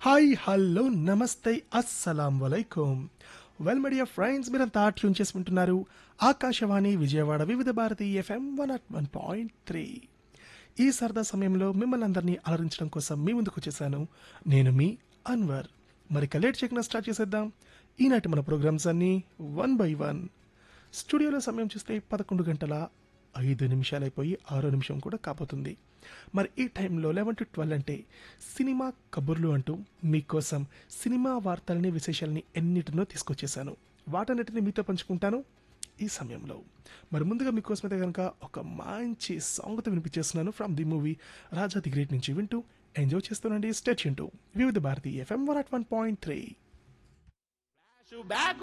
hi hello namaste అస్సలాం వలైకుం well media friends మీరంతా ట్యూన్ చేసి వింటున్నారు Akashvani Vijayawada Vividh Bharati FM one at one point three ఈ సరదా సమయంలో మిమ్మల్ని అందరినీ అలరించడం కోసం మీ ముందుకు వచ్చేసాను నేను మీ అన్వర్ మరి లేట్ చేయకుండా స్టార్ట్ చేసేద్దాం ఈనాటి మన ప్రోగ్రామ్స్ అన్నీ వన్ బై వన్ స్టూడియోలో సమయం చూస్తే పదకొండు గంటల ఐదు నిమిషాలు అయిపోయి ఆరో నిమిషం కూడా కాబోతుంది మరి ఈ టైంలో లెవెన్ టు ట్వెల్వ్ అంటే సినిమా కబుర్లు అంటూ మీకోసం సినిమా వార్తల్ని విశేషాలని ఎన్నిటినో తీసుకొచ్చేసాను వాటన్నిటిని మీతో పంచుకుంటాను ఈ సమయంలో మరి ముందుగా మీకోసం అయితే కనుక ఒక మంచి సాంగ్తో వినిపించేస్తున్నాను from the movie Raja the great నుంచి వింటూ ఎంజాయ్ చేస్తానండి state Vividh Bharati FM one at one point three back